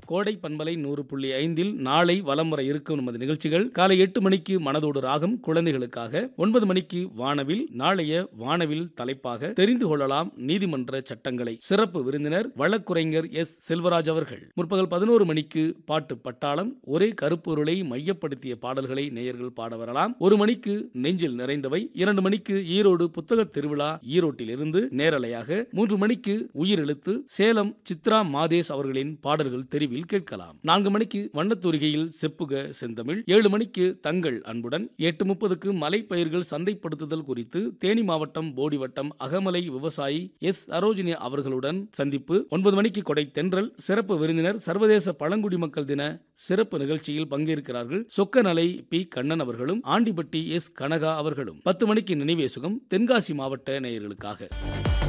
கோடை பண்பலை நூறு புள்ளி ஐந்தில் நாளை வலம் வர இருக்கும் நமது நிகழ்ச்சிகள் காலை எட்டு மணிக்கு மனதோடு ராகம் குழந்தைகளுக்காக ஒன்பது மணிக்கு வானவில் நாளைய வானவில் தலைப்பாக தெரிந்து கொள்ளலாம் நீதிமன்ற சட்டங்களை சிறப்பு விருந்தினர் வழக்குரைஞர் எஸ் செல்வராஜ் அவர்கள் முற்பகல் பதினோரு மணிக்கு பாட்டு பட்டாளம் ஒரே கருப்பொருளை மையப்படுத்திய பாடல்களை நேயர்கள் பாட வரலாம் ஒரு மணிக்கு நெஞ்சில் நிறைந்தவை இரண்டு மணிக்கு ஈரோடு புத்தக திருவிழா ஈரோட்டிலிருந்து நேரலையாக மூன்று மணிக்கு உயிர் எழுத்து சேலம் சித்ரா மாதேஷ் அவர்களின் பாடல்கள் தெரிவில் கேட்கலாம் நான்கு மணிக்கு வண்ணத்தூரிகையில் செப்புக செந்தமிழ் ஏழு மணிக்கு தங்கள் அன்புடன் எட்டு முப்பதுக்கு மலைப்பயிர்கள் சந்தைப்படுத்துதல் குறித்து தேனி மாவட்டம் போடி வட்டம் அகமலை விவசாயி எஸ் சரோஜினி அவர்களுடன் சந்திப்பு ஒன்பது மணிக்கு கொடை தென்றல் சிறப்பு விருந்தினர் சர்வதேச பழங்குடி மக்கள் தின சிறப்பு நிகழ்ச்சியில் பங்கேற்கிறார்கள் சொக்கநலை பி கண்ணன் அவர்களும் ஆண்டிப்பட்டி எஸ் கனகா அவர்களும் பத்து மணிக்கு நினைவே சுகம் தென்காசி மாவட்ட நேயர்களுக்காக